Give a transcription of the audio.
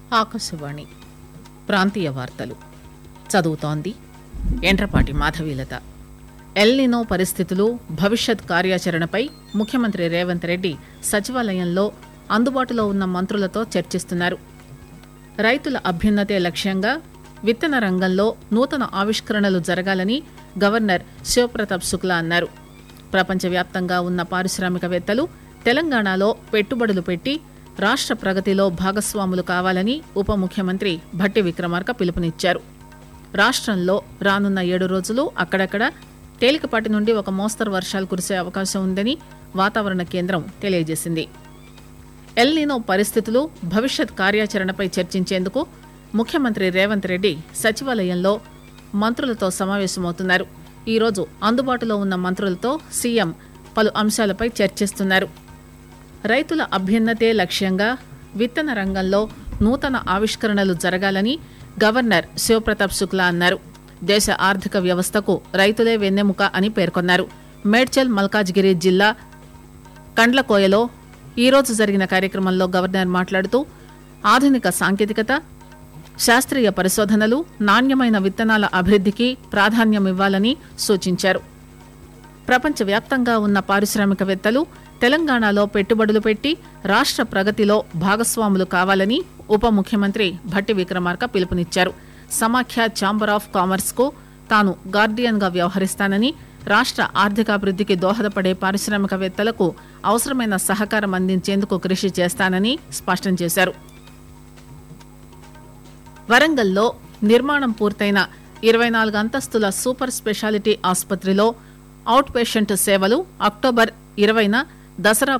ఆకాశవాణి ప్రాంతీయ వార్తలు చదువుతోంది ఎండ్రపాటి మాధవీలత ఎల్నినో పరిస్థితులు భవిష్యత్ కార్యాచరణపై ముఖ్యమంత్రి రేవంత్ రెడ్డి సచివాలయంలో అందుబాటులో ఉన్న మంత్రులతో చర్చిస్తున్నారు రైతుల అభ్యున్నతే లక్ష్యంగా విత్తన రంగంలో నూతన ఆవిష్కరణలు జరగాలని గవర్నర్ శివప్రతాప్ శుక్లా అన్నారు ప్రపంచవ్యాప్తంగా ఉన్న పారిశ్రామికవేత్తలు తెలంగాణలో పెట్టుబడులు పెట్టి రాష్ట్ర ప్రగతిలో భాగస్వాములు కావాలని ఉప ముఖ్యమంత్రి భట్టి విక్రమార్క పిలుపునిచ్చారు రాష్ట్రంలో రానున్న ఏడు రోజులు అక్కడక్కడ తేలికపాటి నుండి ఒక మోస్తరు వర్షాలు కురిసే అవకాశం ఉందని వాతావరణ కేంద్రం తెలియజేసింది ఎల్నినో పరిస్థితులు భవిష్యత్ కార్యాచరణపై చర్చించేందుకు ముఖ్యమంత్రి రేవంత్ రెడ్డి సచివాలయంలో మంత్రులతో సమావేశమవుతున్నారు ఈరోజు అందుబాటులో ఉన్న మంత్రులతో సీఎం పలు అంశాలపై చర్చిస్తున్నారు రైతుల అభ్యున్నతే లక్ష్యంగా విత్తన రంగంలో నూతన ఆవిష్కరణలు జరగాలని గవర్నర్ శివప్రతాప్ శుక్లా అన్నారు దేశ ఆర్థిక వ్యవస్థకు రైతులే వెన్నెముక అని పేర్కొన్నారు మేడ్చల్ మల్కాజ్గిరి జిల్లా కండ్లకోయలో ఈరోజు జరిగిన కార్యక్రమంలో గవర్నర్ మాట్లాడుతూ ఆధునిక సాంకేతికత శాస్త్రీయ పరిశోధనలు నాణ్యమైన విత్తనాల అభివృద్ధికి ప్రాధాన్యమివ్వాలని సూచించారు ప్రపంచవ్యాప్తంగా ఉన్న పారిశ్రామికవేత్తలు తెలంగాణలో పెట్టుబడులు పెట్టి రాష్ట్ర ప్రగతిలో భాగస్వాములు కావాలని ఉప ముఖ్యమంత్రి భట్టి విక్రమార్క పిలుపునిచ్చారు సమాఖ్య ఛాంబర్ ఆఫ్ కామర్స్ కు తాను గార్డియన్ గా వ్యవహరిస్తానని రాష్ట్ర ఆర్థికాభివృద్ధికి దోహదపడే పారిశ్రామికవేత్తలకు అవసరమైన సహకారం అందించేందుకు కృషి చేస్తానని స్పష్టం చేశారు వరంగల్లో నిర్మాణం పూర్తయిన ఇరవై నాలుగు అంతస్తుల సూపర్ స్పెషాలిటీ ఆసుపత్రిలో అవుట్ పేషెంట్ సేవలు అక్టోబర్ ఇరవైన దసరా